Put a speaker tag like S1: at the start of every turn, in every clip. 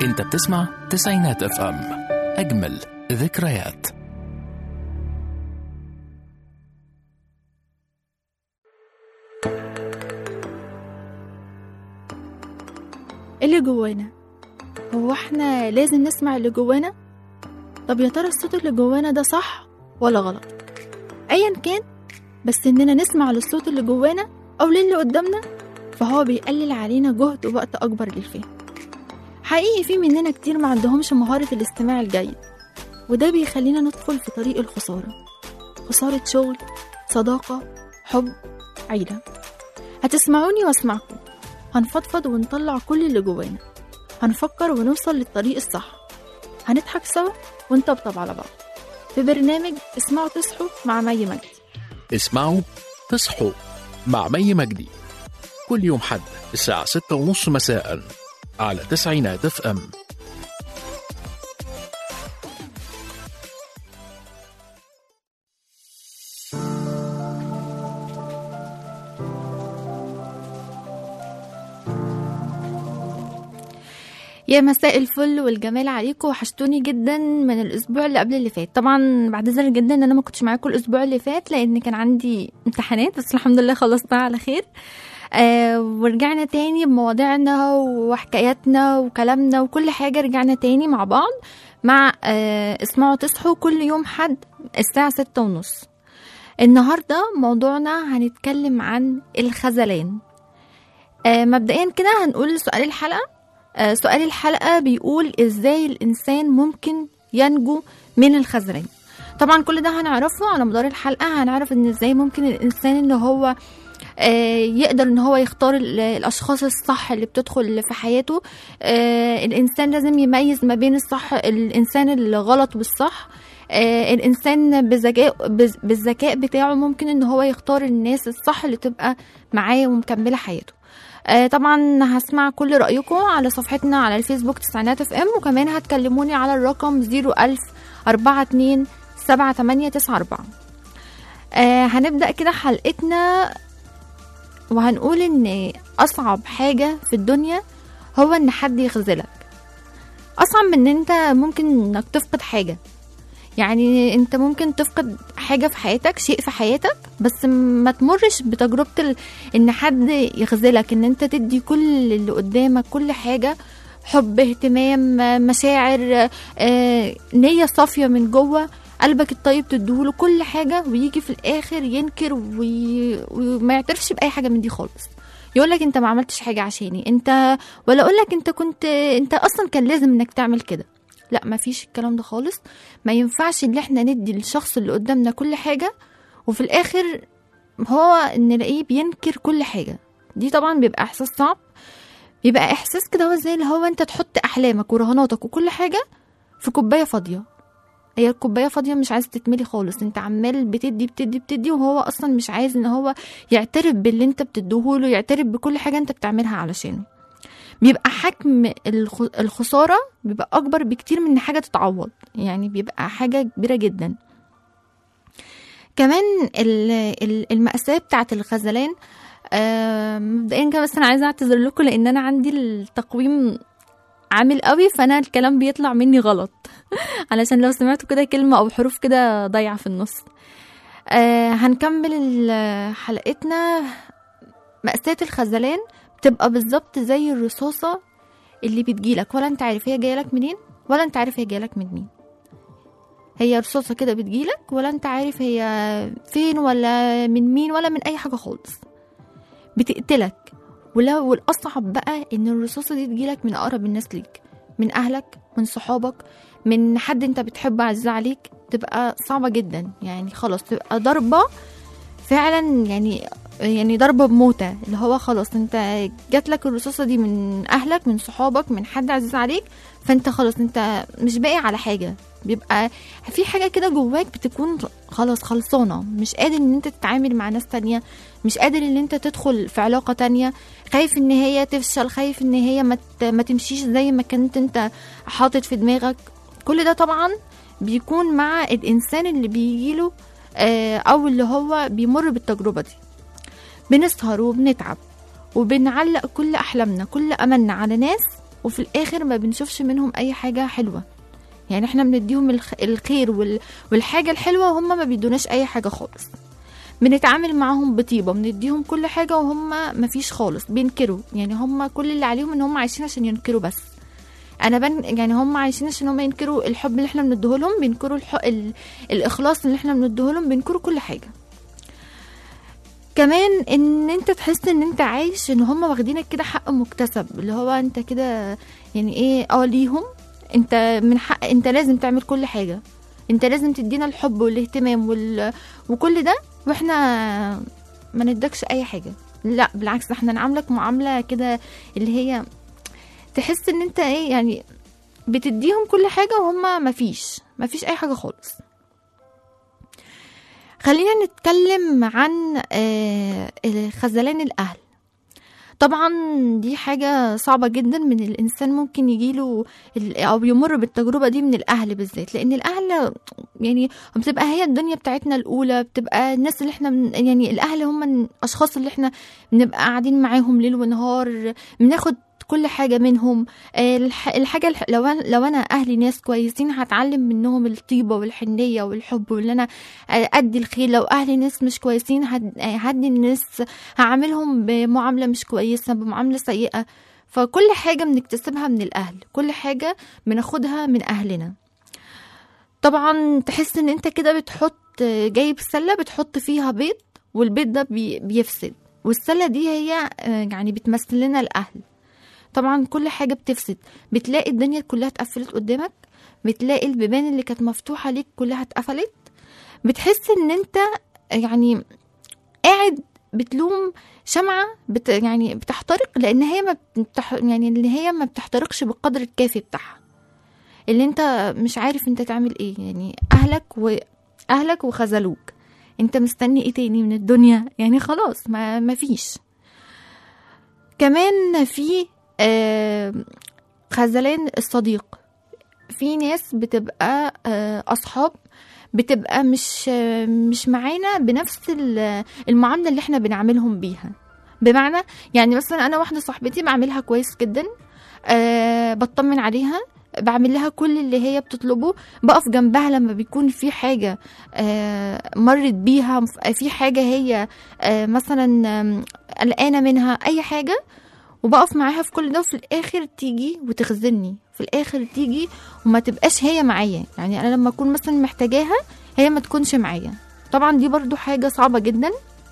S1: انت بتسمع تسعينات اف ام اجمل ذكريات
S2: اللي جوانا هو احنا لازم نسمع اللي جوانا طب يا ترى الصوت اللي جوانا ده صح ولا غلط ايا كان بس اننا نسمع للصوت اللي جوانا او للي قدامنا فهو بيقلل علينا جهد ووقت اكبر للفهم حقيقي في مننا كتير ما عندهمش مهارة الاستماع الجيد وده بيخلينا ندخل في طريق الخسارة خسارة شغل صداقة حب عيلة هتسمعوني واسمعكم هنفضفض ونطلع كل اللي جوانا هنفكر ونوصل للطريق الصح هنضحك سوا ونطبطب على بعض في برنامج اسمعوا تصحوا مع مي مجدي
S1: اسمعوا تصحوا مع مي مجدي كل يوم حد الساعة ستة ونص مساء على تسعينات اف ام
S2: يا مساء الفل والجمال عليكم وحشتوني جدا من الاسبوع اللي قبل اللي فات طبعا بعتذر جدا ان انا ما كنتش معاكم الاسبوع اللي فات لان كان عندي امتحانات بس الحمد لله خلصتها على خير آه ورجعنا تاني بمواضيعنا وحكاياتنا وكلامنا وكل حاجة رجعنا تاني مع بعض مع آه اسمعوا تصحوا كل يوم حد الساعة ستة ونص النهاردة موضوعنا هنتكلم عن الخذلان آه مبدئيا كده هنقول سؤال الحلقة آه سؤال الحلقة بيقول ازاي الانسان ممكن ينجو من الخذلان طبعا كل ده هنعرفه على مدار الحلقة هنعرف ان ازاي ممكن الانسان ان هو آه يقدر ان هو يختار ال- الاشخاص الصح اللي بتدخل في حياته آه الانسان لازم يميز ما بين الصح الانسان الغلط والصح آه الانسان بذكاء بز- بالذكاء بتاعه ممكن ان هو يختار الناس الصح اللي تبقى معاه ومكمله حياته آه طبعا هسمع كل رأيكم على صفحتنا على الفيسبوك تسعينات اف ام وكمان هتكلموني على الرقم 01000 42 7894 آه هنبدأ كده حلقتنا وهنقول ان اصعب حاجة في الدنيا هو ان حد يخذلك اصعب من ان انت ممكن انك تفقد حاجة يعني انت ممكن تفقد حاجة في حياتك شيء في حياتك بس ما تمرش بتجربة ال... ان حد يخذلك ان انت تدي كل اللي قدامك كل حاجة حب اهتمام مشاعر آه، نية صافية من جوه قلبك الطيب تديهوله كل حاجة ويجي في الآخر ينكر وي... وما يعترفش بأي حاجة من دي خالص يقولك انت ما عملتش حاجة عشاني انت ولا اقولك انت كنت انت اصلا كان لازم انك تعمل كده لا ما فيش الكلام ده خالص ما ينفعش ان احنا ندي للشخص اللي قدامنا كل حاجة وفي الاخر هو نلاقيه بينكر كل حاجة دي طبعا بيبقى احساس صعب بيبقى احساس كده هو زي اللي هو انت تحط احلامك ورهاناتك وكل حاجة في كوباية فاضية هي الكوباية فاضية مش عايز تتملي خالص انت عمال بتدي بتدي بتدي وهو اصلا مش عايز ان هو يعترف باللي انت بتديهوله يعترف بكل حاجة انت بتعملها علشانه بيبقى حجم الخ- الخسارة بيبقى أكبر بكتير من إن حاجة تتعوض يعني بيبقى حاجة كبيرة جدا كمان ال- ال- المأساة بتاعت الخذلان آه، مبدئيا كده بس أنا عايزة أعتذر لكم لأن أنا عندي التقويم عامل قوي فأنا الكلام بيطلع مني غلط علشان لو سمعتوا كده كلمة أو حروف كده ضايعة في النص آه هنكمل ال- حلقتنا مأساة الخذلان بتبقى بالظبط زي الرصاصة اللي بتجيلك ولا انت عارف هي جايلك منين ولا انت عارف هي جايلك من مين هي رصاصة كده بتجيلك ولا انت عارف هي فين ولا من مين ولا من اي حاجة خالص بتقتلك ولو والاصعب بقى ان الرصاصة دي تجيلك من اقرب الناس ليك من اهلك من صحابك من حد انت بتحبه عزيز عليك تبقى صعبة جدا يعني خلاص تبقى ضربة فعلا يعني يعني ضربة بموتة اللي هو خلاص انت جات لك الرصاصة دي من اهلك من صحابك من حد عزيز عليك فانت خلاص انت مش باقي على حاجة بيبقى في حاجة كده جواك بتكون خلاص خلصانة مش قادر ان انت تتعامل مع ناس تانية مش قادر ان انت تدخل في علاقة تانية خايف ان هي تفشل خايف ان هي ما ت- ما تمشيش زي ما كنت انت حاطط في دماغك كل ده طبعا بيكون مع الانسان اللي بيجيله آه، او اللي هو بيمر بالتجربة دي بنسهر وبنتعب وبنعلق كل احلامنا كل املنا على ناس وفي الاخر ما بنشوفش منهم اي حاجه حلوه يعني احنا بنديهم الخ- الخير وال... والحاجه الحلوه وهم ما بيدوناش اي حاجه خالص بنتعامل معاهم بطيبه بنديهم كل حاجه وهم ما فيش خالص بينكروا يعني هم كل اللي عليهم ان هم عايشين عشان ينكروا بس انا بن يعني هم عايشين عشان هم ينكروا الحب اللي احنا بنديه لهم بينكروا الح... ال... الاخلاص اللي احنا بنديه لهم بينكروا كل حاجه كمان ان انت تحس ان انت عايش ان هم واخدينك كده حق مكتسب اللي هو انت كده يعني ايه اه ليهم انت من حق انت لازم تعمل كل حاجه انت لازم تدينا الحب والاهتمام وال... وكل ده واحنا ما ندكش اي حاجه لا بالعكس احنا نعاملك معامله كده اللي هي تحس ان انت ايه يعني بتديهم كل حاجه وهم ما فيش ما فيش اي حاجه خالص خلينا نتكلم عن آه، خذلان الاهل طبعا دي حاجة صعبة جدا من الإنسان ممكن يجيله ال- أو يمر بالتجربة دي من الأهل بالذات لأن الأهل يعني بتبقى هي الدنيا بتاعتنا الأولى بتبقى الناس اللي احنا من يعني الأهل هم الأشخاص اللي احنا بنبقى قاعدين معاهم ليل ونهار بناخد كل حاجة منهم آه، الح- الحاجة الح- لو أنا لو أنا أهلي ناس كويسين هتعلم منهم الطيبة والحنية والحب واللي أنا أدي الخير لو أهلي ناس مش كويسين هد- هدي الناس هعاملهم بمعاملة مش كويسة بمعاملة سيئة فكل حاجة بنكتسبها من الأهل كل حاجة بناخدها من أهلنا طبعا تحس ان انت كده بتحط جايب سلة بتحط فيها بيض والبيض ده بي- بيفسد والسلة دي هي آه، يعني بتمثل لنا الأهل طبعا كل حاجة بتفسد بتلاقي الدنيا كلها اتقفلت قدامك بتلاقي البيبان اللي كانت مفتوحة ليك كلها اتقفلت بتحس ان انت يعني قاعد بتلوم شمعة بت يعني بتحترق لان هي ما بتح يعني اللي هي ما بتحترقش بالقدر الكافي بتاعها اللي انت مش عارف انت تعمل ايه يعني اهلك واهلك وخذلوك انت مستني ايه تاني من الدنيا يعني خلاص ما ما فيش كمان في آه خذلان الصديق في ناس بتبقى آه اصحاب بتبقى مش آه مش معانا بنفس ال- المعامله اللي احنا بنعملهم بيها بمعنى يعني مثلا انا واحده صاحبتي بعملها كويس جدا أه بطمن عليها بعمل لها كل اللي هي بتطلبه بقف جنبها لما بيكون في حاجة آه، مرت بيها في حاجة هي آه، مثلا آم، قلقانة منها أي حاجة وبقف معاها في كل ده وفي الآخر تيجي وتخذلني في الآخر تيجي وما تبقاش هي معايا يعني أنا لما أكون مثلا محتاجاها هي ما تكونش معايا طبعا دي برضو حاجة صعبة جدا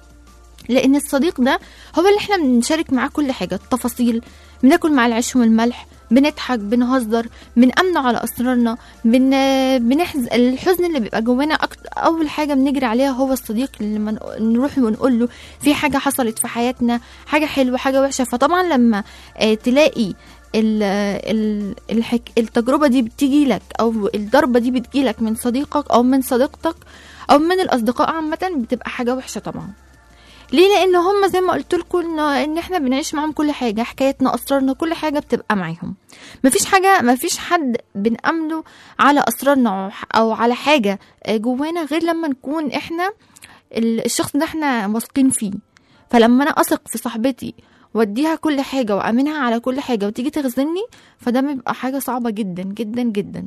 S2: لأن الصديق ده هو اللي احنا بنشارك معاه كل حاجة التفاصيل بناكل مع العيش والملح بنضحك بنهزر بنأمن على أسرارنا بن... بنحز الحزن اللي بيبقى جوانا أكتر أول حاجة بنجري عليها هو الصديق اللي لما نروح ونقول له في حاجة حصلت في حياتنا حاجة حلوة حاجة وحشة فطبعا لما آه، تلاقي ال... ال... الحك... التجربة دي بتيجي لك أو الضربة دي بتجي لك من صديقك أو من صديقتك أو من الأصدقاء عامة بتبقى حاجة وحشة طبعا ليه لان هم زي ما قلت لكم ان ان احنا بنعيش معاهم كل حاجه حكايتنا اسرارنا كل حاجه بتبقى معاهم مفيش حاجه مفيش حد بنأمله على اسرارنا أو- او على حاجه جوانا غير لما نكون احنا ال- الشخص ده احنا واثقين فيه فلما انا اثق في صاحبتي واديها كل حاجه وامنها على كل حاجه وتيجي تخذلني فده بيبقى حاجه صعبه جدا جدا جدا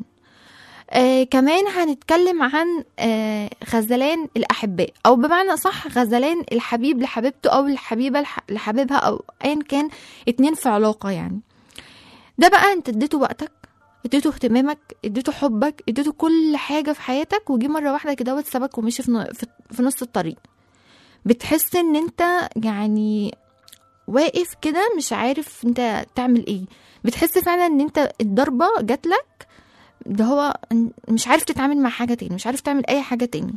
S2: آه كمان هنتكلم عن آه خذلان الأحباء أو بمعنى صح خذلان الحبيب لحبيبته أو الحبيبة لح- لحبيبها أو أيا كان اتنين في علاقة يعني ده بقى انت اديته وقتك اديته اهتمامك اديته حبك اديته كل حاجة في حياتك وجي مرة واحدة كده واتسابك ومشي في, ن- في, في نص الطريق بتحس ان انت يعني واقف كده مش عارف انت تعمل ايه بتحس فعلا ان انت الضربة جات لك ده هو مش عارف تتعامل مع حاجة تاني مش عارف تعمل أي حاجة تاني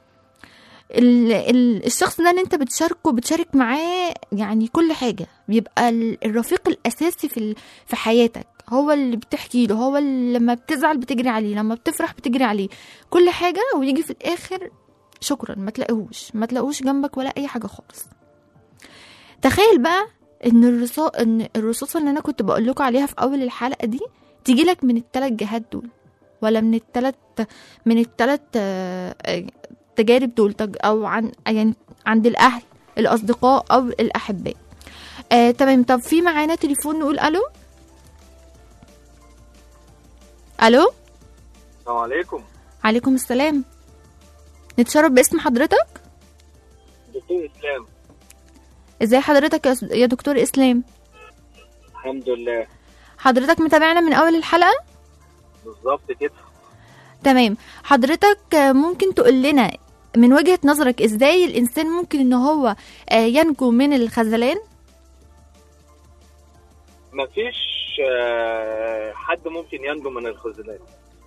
S2: ال ال الشخص ده اللي انت بتشاركه بتشارك معاه يعني كل حاجة بيبقى ال- الرفيق الأساسي في ال- في حياتك هو اللي بتحكي له هو اللي لما بتزعل بتجري عليه لما بتفرح بتجري عليه كل حاجة ويجي في الآخر شكرا ما تلاقيهوش ما تلاقوش جنبك ولا أي حاجة خالص تخيل بقى ان الرصا ان الرصاصة اللي انا كنت بقول لكم عليها في اول الحلقة دي تيجي لك من الثلاث جهات دول ولا من الثلاث من الثلاث تجارب دول تج- او عن يعني عند الاهل الاصدقاء او الاحباء آه تمام طب في معانا تليفون نقول الو الو
S3: السلام عليكم
S2: عليكم السلام نتشرف باسم حضرتك
S3: دكتور اسلام
S2: ازاي حضرتك يا س- يا دكتور اسلام
S3: الحمد لله
S2: حضرتك متابعنا من اول الحلقه
S3: بالظبط كده
S2: تمام حضرتك آه، ممكن تقول لنا من وجهة نظرك ازاي الانسان ممكن ان هو آه، ينجو من الخذلان
S3: مفيش آه، حد ممكن ينجو من الخذلان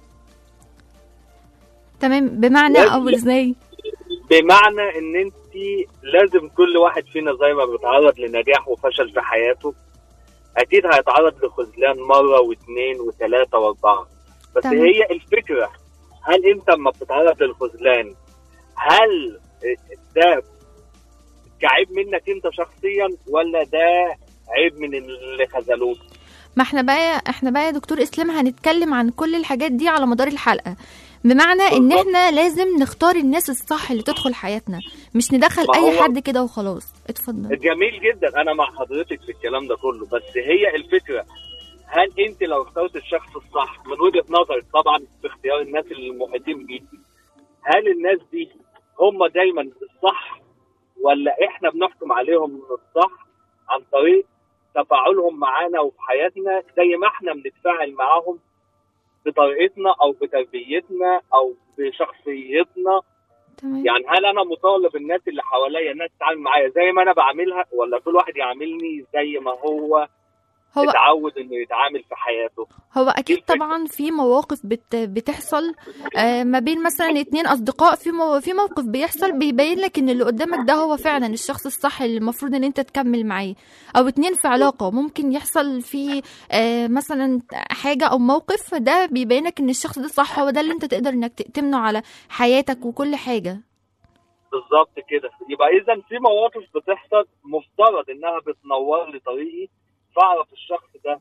S2: تمام بمعنى
S3: لا-
S2: او
S3: لا.
S2: ازاي
S3: بمعنى ان انت لازم كل واحد فينا زي ما بيتعرض لنجاح وفشل في حياته اكيد هيتعرض لخذلان مره واثنين وثلاثه واربعه بس
S2: تمام.
S3: هي الفكره هل انت لما بتتعرض للخذلان هل ده كعيب منك انت شخصيا ولا ده عيب من اللي خذلوك
S2: ما احنا بقى احنا بقى يا دكتور اسلام هنتكلم عن كل الحاجات دي على مدار الحلقه بمعنى ان
S3: بالظبط.
S2: احنا لازم نختار الناس الصح اللي تدخل حياتنا مش ندخل
S3: ما
S2: اي
S3: هو-
S2: حد كده وخلاص اتفضل
S3: جميل جدا انا مع حضرتك في الكلام ده كله بس هي الفكره هل انت لو اخترت الشخص الصح من وجهه نظرك طبعا في اختيار الناس المحيطين بيكي هل الناس دي هم دايما الصح ولا احنا بنحكم عليهم من الصح عن طريق تفاعلهم معانا وفي حياتنا زي ما احنا بنتفاعل معاهم بطريقتنا او بتربيتنا او بشخصيتنا
S2: تمام
S3: يعني هل انا مطالب الناس اللي حواليا الناس تتعامل معايا زي ما انا بعملها ولا كل واحد يعاملني زي ما هو
S2: هو
S3: اتعود انه يتعامل في حياته
S2: هو اكيد
S3: الفكرة.
S2: طبعا في مواقف بت بتحصل آه ما بين مثلا اتنين اصدقاء في مو في موقف بيحصل بيبين لك ان اللي قدامك ده هو فعلا الشخص الصح اللي المفروض ان انت تكمل معاه او اتنين في علاقه ممكن يحصل في آه مثلا حاجه او موقف ده بيبين لك ان الشخص ده صح هو ده اللي انت تقدر انك تأتمنه على حياتك وكل حاجه
S3: بالظبط كده يبقى اذا في مواقف بتحصل مفترض انها بتنور لي طريقي فاعرف الشخص ده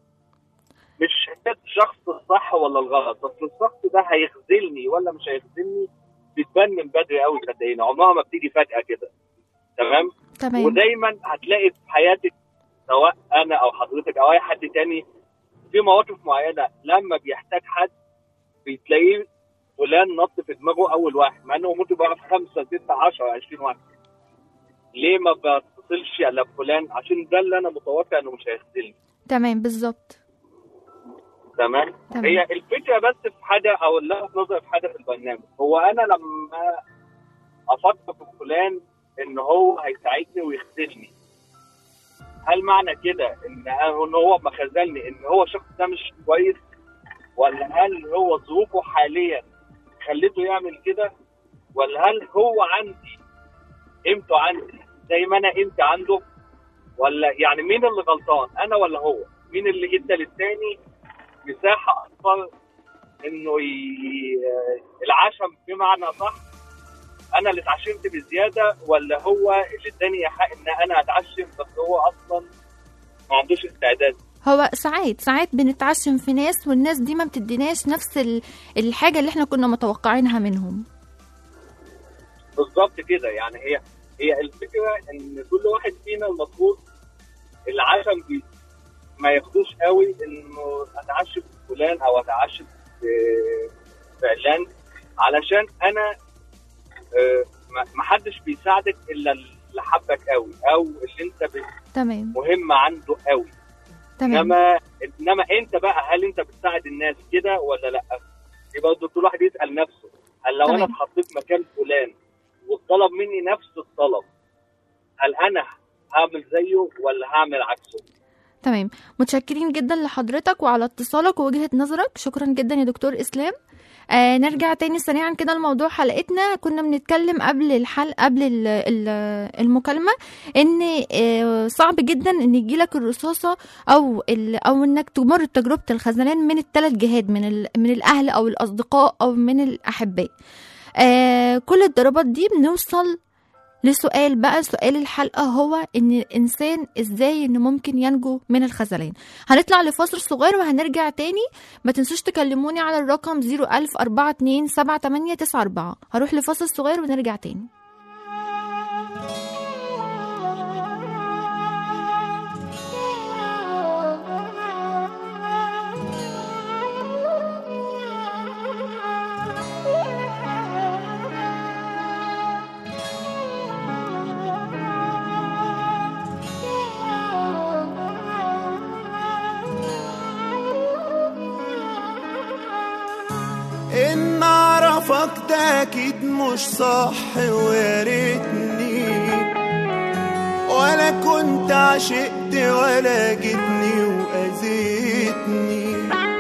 S3: مش حكايه الشخص الصح ولا الغلط بس الشخص ده هيخذلني ولا مش هيخذلني بتبان من بدري قوي صدقيني عمرها ما بتيجي فجاه كده تمام
S2: تمام
S3: ودايما هتلاقي في حياتك سواء انا او حضرتك او اي حد تاني في مواقف معينه لما بيحتاج حد بتلاقيه فلان نط في دماغه اول واحد مع انه ممكن يبقى في خمسه سته 10 20 واحد ليه ما بتصلش على فلان عشان ده اللي انا متوقع انه مش هيخذلني
S2: تمام بالظبط
S3: تمام
S2: تمام.
S3: هي الفكره بس في حاجه او اللي لفت نظري في حاجه في البرنامج هو انا لما افكر في فلان ان هو هيساعدني ويخذلني هل معنى كده ان ان هو ما خذلني ان هو الشخص ده مش كويس ولا هل هو ظروفه حاليا خليته يعمل كده ولا هل هو عندي قيمته عندي زي ما انا قيمتي عنده ولا يعني مين اللي غلطان انا ولا هو مين اللي ادى للتاني مساحه اكبر انه ي... العشم بمعنى صح انا اللي اتعشمت بزياده ولا هو اللي اداني حق ان انا اتعشم بس هو اصلا ما عندوش استعداد
S2: هو ساعات ساعات بنتعشم في ناس والناس دي ما بتديناش نفس ال- الحاجه اللي احنا كنا متوقعينها منهم
S3: بالظبط كده يعني هي هي الفكره ان كل واحد فينا المفروض العشم بي ما ياخدوش قوي انه اتعشم في فلان او اتعشم في في علان علشان انا آه، ما- ما حدش بيساعدك الا اللي حبك قوي او اللي انت ب-
S2: تمام
S3: مهم عنده قوي
S2: تمام
S3: انما انما انت بقى هل انت بتساعد الناس كده ولا لا؟ يبقى برضه كل واحد يسال نفسه هل لو
S2: تمام.
S3: انا اتحطيت مكان فلان وطلب مني نفس الطلب هل انا هعمل زيه ولا هعمل عكسه؟
S2: تمام متشكرين جدا لحضرتك وعلى اتصالك ووجهة نظرك شكرا جدا يا دكتور اسلام آه نرجع تاني سريعا كده لموضوع حلقتنا كنا بنتكلم قبل الحلقة قبل ال- ال- المكالمة ان آه صعب جدا ان يجيلك الرصاصة او ال او انك تمر تجربة الخذلان من الثلاث جهات من ال من الاهل او الاصدقاء او من الاحباء آه كل الضربات دي بنوصل لسؤال بقى سؤال الحلقة هو إن الإنسان إزاي إنه ممكن ينجو من الخذلان هنطلع لفاصل صغير وهنرجع تاني ما تنسوش تكلموني على الرقم 010427894 هروح لفاصل صغير ونرجع تاني
S4: طبعك ده اكيد مش صح ويا ريتني ولا كنت عشقت ولا جيتني واذيتني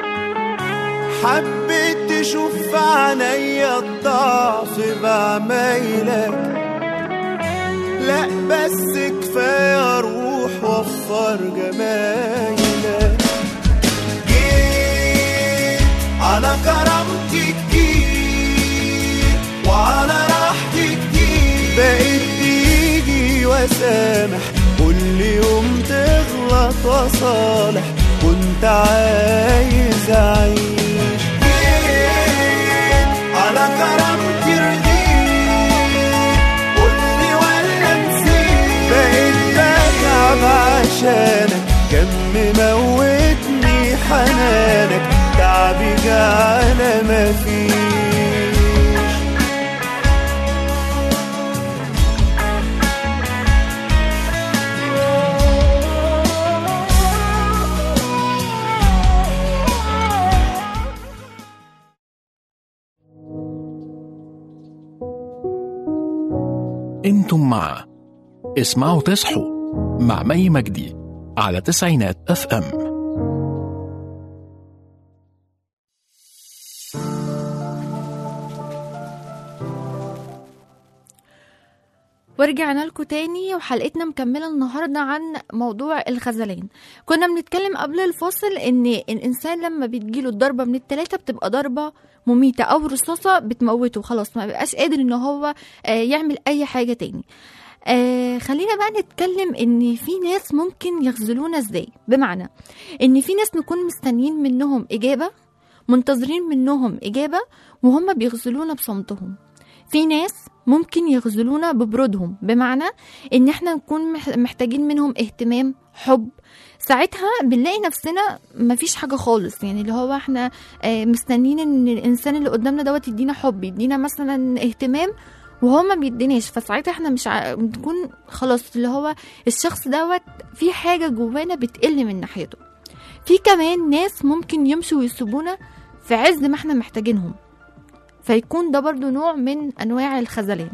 S4: حبيت تشوف في عينيا الضعف بعمايلك لا بس كفايه روح وفر جمايلك جيت على كرامتي كتير وعلى راحتي كتير بقيت تيجي واسامح كل يوم تغلط وصالح كنت عايز اعيش جيت على كرامتي رضيت قولي ولا نسيت بقيت بتعب عشانك كم موتني حنانك تعبي جعل مفيش
S1: انتم مع اسمعوا تصحوا مع مي مجدي على تسعينات اف ام
S2: ورجعنا لكم تاني وحلقتنا مكملة النهاردة عن موضوع الخذلان كنا بنتكلم قبل الفاصل ان الانسان لما بتجيله الضربة من التلاتة بتبقى ضربة مميتة او رصاصة بتموته خلاص ما بيبقاش قادر ان هو آه، يعمل اي حاجة تاني آه خلينا بقى نتكلم ان في ناس ممكن يخذلونا ازاي بمعنى ان في ناس نكون مستنيين منهم اجابة منتظرين منهم اجابة وهم بيخذلونا بصمتهم في ناس ممكن يخذلونا ببرودهم بمعنى ان احنا نكون مح- محتاجين منهم اهتمام حب ساعتها بنلاقي نفسنا مفيش حاجة خالص يعني اللي هو احنا آه، مستنيين ان الانسان اللي قدامنا دوت يدينا حب يدينا مثلا اهتمام وهو ما بيديناش فساعتها احنا مش ع... بنكون خلاص اللي هو الشخص دوت في حاجة جوانا بتقل من ناحيته في كمان ناس ممكن يمشوا ويسيبونا في عز ما احنا محتاجينهم فيكون ده برضو نوع من انواع الخذلان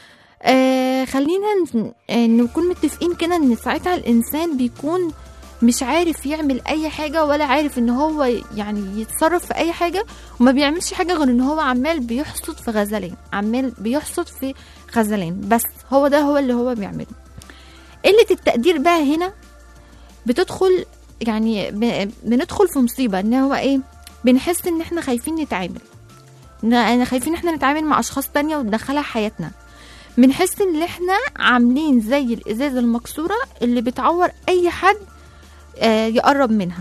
S2: آه خلينا ن- آه، نكون متفقين كده ان ساعتها الانسان بيكون مش عارف يعمل اي حاجة ولا عارف ان هو يعني يتصرف في اي حاجة وما بيعملش حاجة غير ان هو عمال بيحصد في غزلان عمال بيحصد في غزلان بس هو ده هو اللي هو بيعمله قلة التقدير بقى هنا بتدخل يعني ب- بندخل في مصيبة ان هو ايه بنحس ان احنا خايفين نتعامل ن- انا خايفين احنا نتعامل مع اشخاص تانية وندخلها حياتنا بنحس ان احنا عاملين زي الازازة المكسورة اللي بتعور اي حد آه، يقرب منها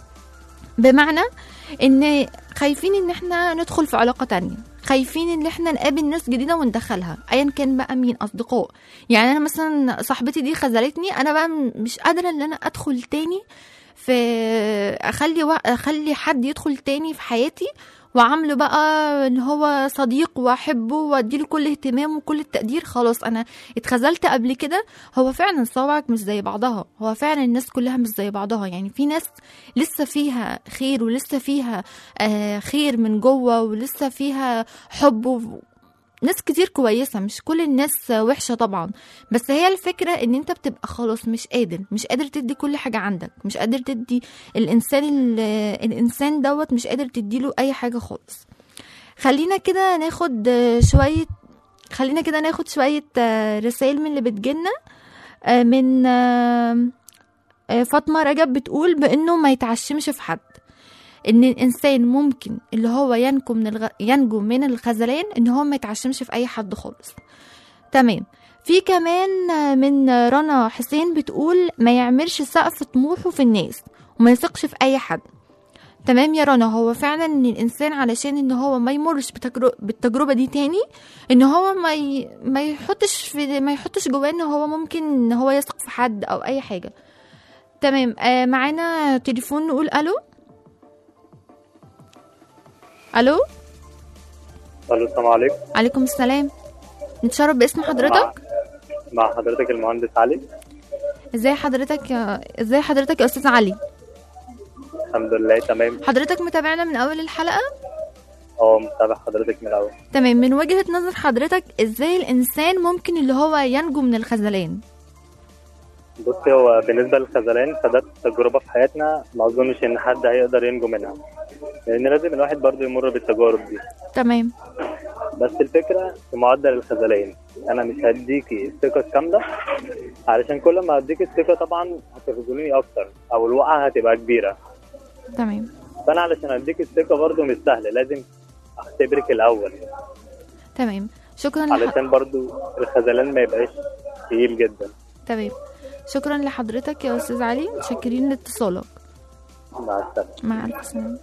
S2: بمعنى ان خايفين ان احنا ندخل في علاقة تانية خايفين ان احنا نقابل ناس جديدة وندخلها ايا كان بقى مين اصدقاء يعني انا مثلا صاحبتي دي خذلتني انا بقى م- مش قادرة ان انا ادخل تاني في اخلي و... اخلي حد يدخل تاني في حياتي وعامله بقى ان هو صديق واحبه واديله كل اهتمام وكل التقدير خلاص انا اتخذلت قبل كده هو فعلا صوابعك مش زي بعضها هو فعلا الناس كلها مش زي بعضها يعني في ناس لسه فيها خير ولسه فيها آه خير من جوه ولسه فيها حب و... ناس كتير كويسة مش كل الناس وحشة طبعا بس هي الفكرة ان انت بتبقى خلاص مش قادر مش قادر تدي كل حاجة عندك مش قادر تدي الانسان ال- الانسان دوت مش قادر تديله اي حاجة خالص خلينا كده ناخد آه، شوية خلينا كده ناخد شوية آه، رسائل من اللي بتجيلنا آه، من آه، آه، فاطمة رجب بتقول بانه ما يتعشمش في حد ان الانسان ممكن اللي هو ينجو من الغ... ينجو من الخذلان ان هو ما يتعشمش في اي حد خالص تمام في كمان آه، من رنا حسين بتقول ما يعملش سقف طموحه في الناس وما يثقش في اي حد تمام يا رنا هو فعلا ان الانسان علشان ان هو ما يمرش بتجربة بالتجربه دي تاني ان هو ما ي... ما يحطش في ما يحطش جواه ان هو ممكن ان هو يثق في حد او اي حاجه تمام آه معانا تليفون نقول الو الو
S5: الو السلام عليكم
S2: عليكم السلام نتشرف باسم حضرتك
S5: مع حضرتك المهندس علي
S2: ازاي حضرتك يا ازاي حضرتك يا استاذ علي
S5: الحمد لله تمام
S2: حضرتك متابعنا من اول الحلقه
S5: اه متابع حضرتك من الاول
S2: تمام من وجهة نظر حضرتك ازاي الانسان ممكن اللي هو ينجو من الخذلان
S5: بصي هو بالنسبه للخذلان فده تجربه في حياتنا ما اظنش ان حد هيقدر ينجو منها لان لازم الواحد برضه يمر بالتجارب دي
S2: تمام
S5: بس الفكره في معدل الخذلان انا مش هديكي الثقه الكامله علشان كل ما هديكي الثقه طبعا هتخذلوني اكتر او الوقعه هتبقى كبيره
S2: تمام
S5: فانا علشان اديك الثقه برضه مش سهل لازم اختبرك الاول
S2: تمام شكرا لح...
S5: علشان برضه الخذلان ما يبقاش تقيل جدا
S2: تمام شكرا لحضرتك يا استاذ علي متشكرين لاتصالك
S5: مع السلامه
S2: مع الف سلامه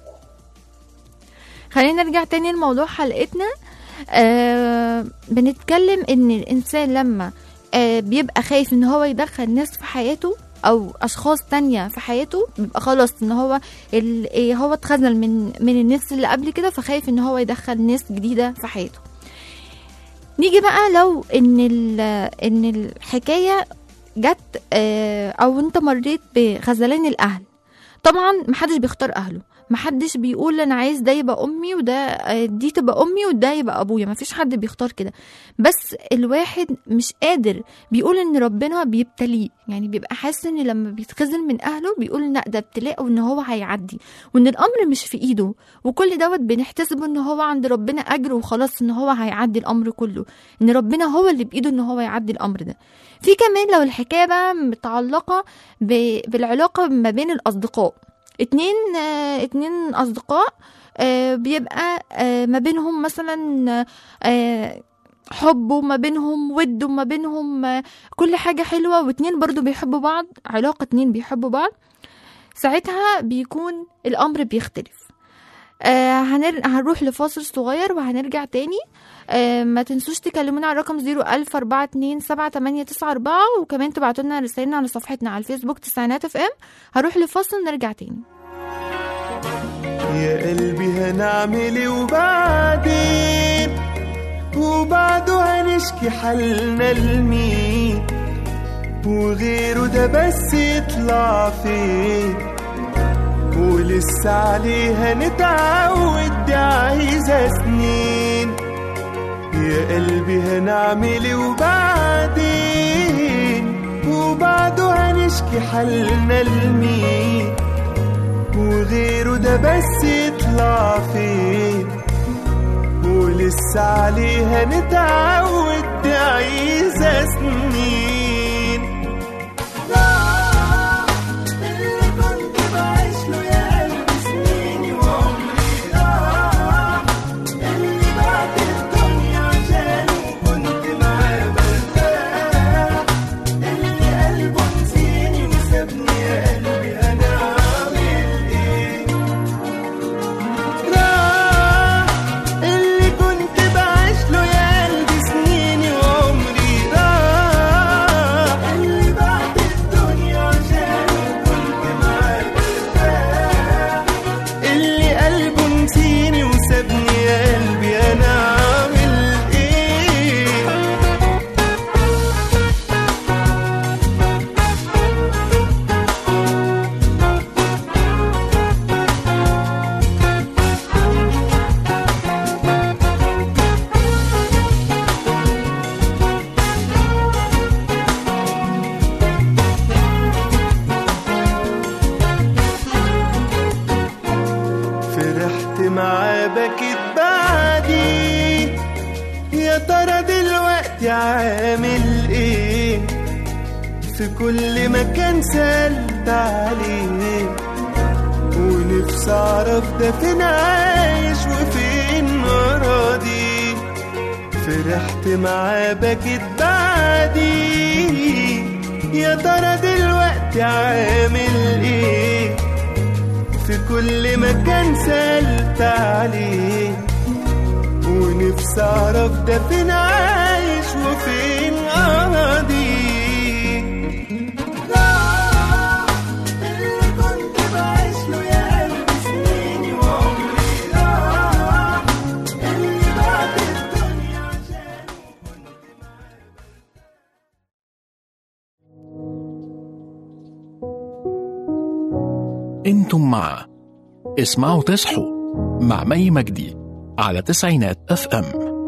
S2: خلينا نرجع تاني لموضوع حلقتنا آه بنتكلم ان الانسان لما آه بيبقى خايف ان هو يدخل ناس في حياته او اشخاص تانية في حياته بيبقى خلاص ان هو ال... إيه هو اتخذل من من الناس اللي قبل كده فخايف ان هو يدخل ناس جديده في حياته نيجي بقى لو ان ال... ان الحكايه جت آه، او انت مريت بخذلان الاهل طبعا محدش بيختار اهله محدش بيقول انا عايز ده يبقى امي وده آه، دي تبقى امي وده يبقى ابويا مفيش حد بيختار كده بس الواحد مش قادر بيقول ان ربنا بيبتليه يعني بيبقى حاسس ان لما بيتخذل من اهله بيقول لا ده ابتلاء وان هو هيعدي وان الامر مش في ايده وكل دوت بنحتسبه ان هو عند ربنا اجر وخلاص ان هو هيعدي الامر كله ان ربنا هو اللي بايده ان هو يعدي الامر ده في كمان لو الحكايه بقى متعلقه ب- بالعلاقه ما بين الاصدقاء اتنين آه، اتنين اصدقاء آه، بيبقى آه، ما بينهم مثلا آه، حب وما بينهم ود وما بينهم آه، كل حاجة حلوة واتنين برضو بيحبوا بعض علاقة اتنين بيحبوا بعض ساعتها بيكون الأمر بيختلف آه هنر... هنروح لفاصل صغير وهنرجع تاني آه ما تنسوش تكلمونا على رقم 010427894 وكمان تبعتوا لنا رسائلنا على صفحتنا على الفيسبوك تسعينات اف ام هروح لفاصل ونرجع تاني
S4: يا قلبي هنعمل ايه وبعدين وبعده هنشكي حالنا لمين وغيره ده بس يطلع فين ولسه عليها نتعود دي عايزة سنين يا قلبي هنعمل ايه وبعدين وبعده هنشكي حالنا لمين وغيره ده بس يطلع فين ولسه عليها نتعود دي عايزة سنين لا اللي كنت بعيش له يا قلبي سنيني وعمري ضاع اللي بعد الدنيا عشانه كنت معاه برتاح اللي قلبه نسيني وسابني يا قلبي انا عامل ايه راح اللي كنت بعيش له يا قلبي سنيني وعمري راح اللي بعد الدنيا عشانه كنت معاه برتاح اللي قلبه نسيني وسابني يا قلبي انا عامل ايه فرحت معاه بكيت بعدي يا ترى دلوقتي عامل ايه في كل مكان سألت عليه ونفسي اعرف ده فين عايش وفين راضي فرحت معاه بكيت بعدي يا ترى دلوقتي عامل ايه في كل مكان سألت عليه ونفسي أعرف ده فين عايش وفين قاضي لا اللي كنت بعيش له يا قلبي سنيني وعمري راح اللي بعد الدنيا عشان
S1: انتم مع اسمعوا تصحوا مع مي مجدي على تسعينات اف ام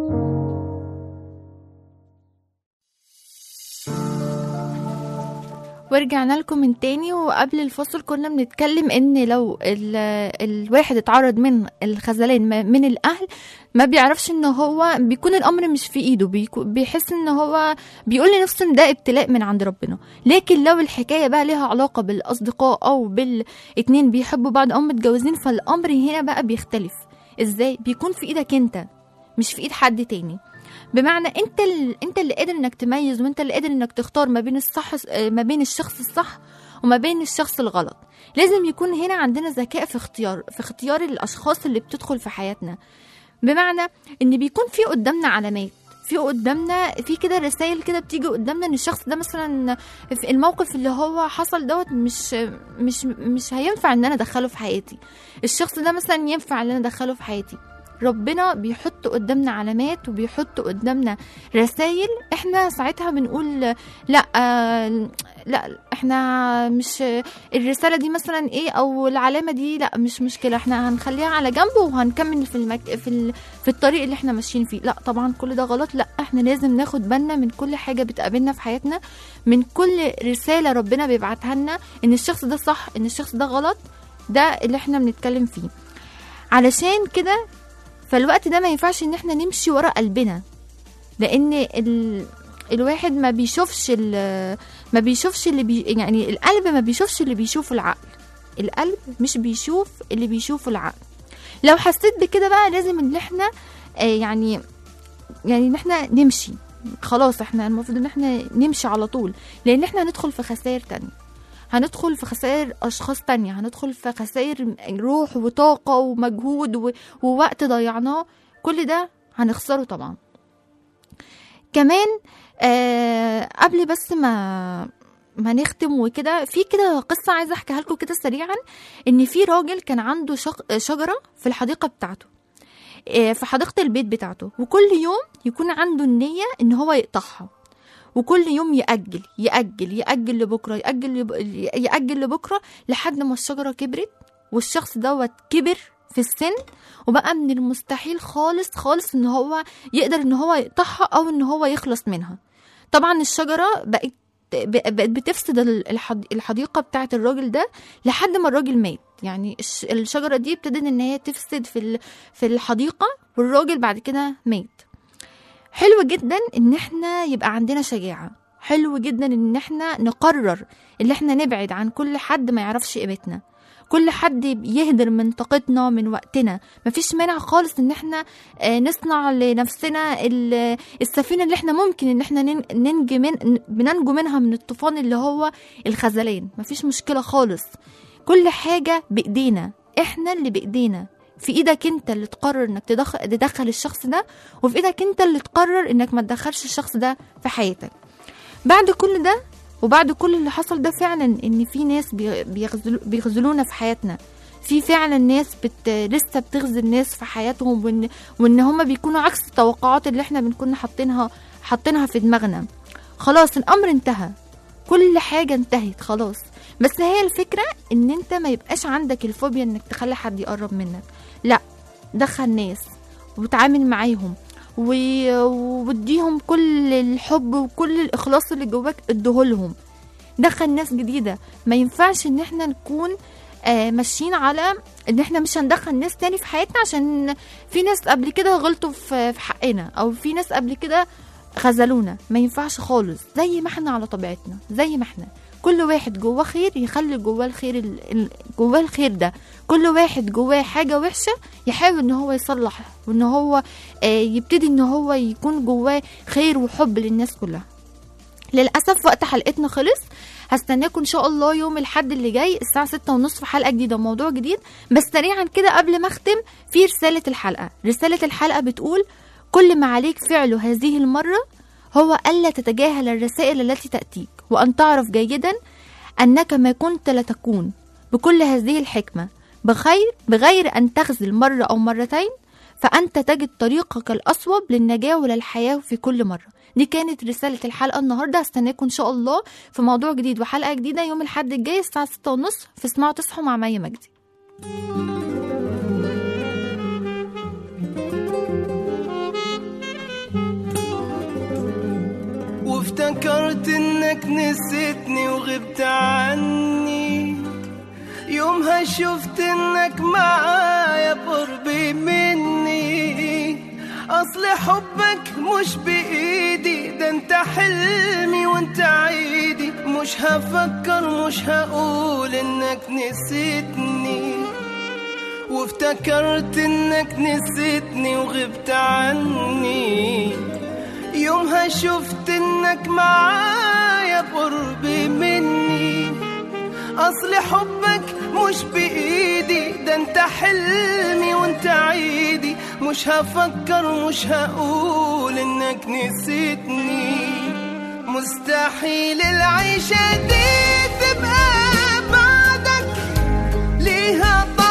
S2: ورجعنا لكم من تاني وقبل الفصل كنا بنتكلم ان لو ال الواحد اتعرض من الخذلان ما- من الاهل ما بيعرفش ان هو بيكون الامر مش في ايده بيكو- بيحس ان هو بيقول لنفسه ان ده ابتلاء من عند ربنا لكن لو الحكايه بقى ليها علاقه بالاصدقاء او بالاتنين بيحبوا بعض او متجوزين فالامر هنا بقى بيختلف ازاي بيكون في ايدك انت مش في ايد حد تاني بمعنى انت ال... انت اللي قادر انك تميز وانت اللي قادر انك تختار ما بين الصح آه، ما بين الشخص الصح وما بين الشخص الغلط لازم يكون هنا عندنا ذكاء في اختيار في اختيار الاشخاص اللي بتدخل في حياتنا بمعنى ان بيكون في قدامنا علامات في قدامنا في كده رسائل كده بتيجي قدامنا ان الشخص ده مثلا في الموقف اللي هو حصل دوت مش مش مش هينفع ان انا ادخله في حياتي الشخص ده مثلا ينفع ان انا ادخله في حياتي ربنا بيحط قدامنا علامات وبيحط قدامنا رسائل احنا ساعتها بنقول لا آه، لا احنا مش الرساله دي مثلا ايه او العلامه دي لا مش مشكله احنا هنخليها على جنب وهنكمل في المك... في ال... في الطريق اللي احنا ماشيين فيه لا طبعا كل ده غلط لا احنا لازم ناخد بالنا من كل حاجه بتقابلنا في حياتنا من كل رساله ربنا بيبعتها لنا ان الشخص ده صح ان الشخص ده غلط ده اللي احنا بنتكلم فيه علشان كده فالوقت ده ما ينفعش ان احنا نمشي ورا قلبنا لان ال... الواحد ما بيشوفش ال... ما بيشوفش اللي بي... يعني القلب ما بيشوفش اللي بيشوفه العقل القلب مش بيشوف اللي بيشوفه العقل لو حسيت بكده بقى لازم ان احنا آه يعني يعني ان احنا نمشي خلاص احنا المفروض ان احنا نمشي على طول لان احنا هندخل في خسائر تانية هندخل في خسائر اشخاص تانية هندخل في خسائر روح وطاقة ومجهود و... ووقت ضيعناه كل ده هنخسره طبعا كمان آه قبل بس ما ما نختم وكده في كده قصة عايزة احكيها لكم كده سريعا ان في راجل كان عنده شق... شجرة في الحديقة بتاعته آه، في حديقة البيت بتاعته وكل يوم يكون عنده النية ان هو يقطعها وكل يوم يأجل يأجل يأجل لبكرة يأجل لب... يأجل لبكرة لحد ما الشجرة كبرت والشخص دوت كبر في السن وبقى من المستحيل خالص خالص ان هو يقدر ان هو يقطعها او ان هو يخلص منها طبعا الشجرة بقت بقت بتفسد الحد- الحديقة بتاعة الراجل ده لحد ما الراجل مات يعني الش- الشجرة دي ابتدت ان هي تفسد في ال- في الحديقة والراجل بعد كده مات حلو جدا ان احنا يبقى عندنا شجاعة حلو جدا ان احنا نقرر ان احنا نبعد عن كل حد ما يعرفش قيمتنا كل حد يهدر من طاقتنا من وقتنا مفيش مانع خالص ان احنا آه، نصنع لنفسنا ال- السفينة اللي احنا ممكن ان احنا نن- ننجي من بننجو منها من الطوفان اللي هو الخذلان مفيش مشكلة خالص كل حاجة بإيدينا احنا اللي بإيدينا في ايدك انت اللي تقرر انك تدخل, تدخل الشخص ده وفي ايدك انت اللي تقرر انك ما تدخلش الشخص ده في حياتك بعد كل ده وبعد كل اللي حصل ده فعلا ان في ناس بي- بيغزلو بيغزلونا في حياتنا في فعلا ناس بت... لسه بتغزل ناس في حياتهم وان وان هما بيكونوا عكس التوقعات اللي احنا بنكون حاطينها حاطينها في دماغنا خلاص الامر انتهى كل حاجة انتهت خلاص بس هي الفكرة ان انت ما يبقاش عندك الفوبيا انك تخلي حد يقرب منك لا دخل ناس وتعامل معاهم و- واديهم كل الحب وكل الاخلاص اللي جواك اديهولهم دخل ناس جديدة ما ينفعش ان احنا نكون آه ماشيين على ان احنا مش هندخل ناس تاني في حياتنا عشان في ناس قبل كده غلطوا في في حقنا او في ناس قبل كده خذلونا ما ينفعش خالص زي ما احنا على طبيعتنا زي ما احنا كل واحد جواه خير يخلي جواه الخير ال- ال- جواه الخير ده كل واحد جواه حاجة وحشة يحاول ان هو يصلح وان هو آه، يبتدي ان هو يكون جواه خير وحب للناس كلها للأسف وقت حلقتنا خلص هستناكم ان شاء الله يوم الحد اللي جاي الساعة ستة ونص في حلقة جديدة وموضوع جديد بس سريعا كده قبل ما اختم في رسالة الحلقة رسالة الحلقة بتقول كل ما عليك فعله هذه المرة هو ألا تتجاهل الرسائل التي تأتيك وأن تعرف جيدا أنك ما كنت لتكون بكل هذه الحكمة بخير بغير أن تخذل مرة أو مرتين فأنت تجد طريقك الأصوب للنجاة وللحياة في كل مرة دي كانت رسالة الحلقة النهاردة هستناكم إن شاء الله في موضوع جديد وحلقة جديدة يوم الحد الجاي الساعة ستة ونص في اسمعوا تصحوا مع مي مجدي
S4: وافتكرت انك نسيتني وغبت عني يومها شفت انك معايا بقربي مني اصل حبك مش بايدي ده انت حلمي وانت عيدي مش هفكر مش هقول انك نسيتني وافتكرت انك نسيتني وغبت عني يومها شفت انك معايا بقربي مني اصل حبك مش بايدي ده انت حلمي وانت عيدي مش هفكر مش هقول انك نسيتني مستحيل العيشة دي تبقى بعدك ليها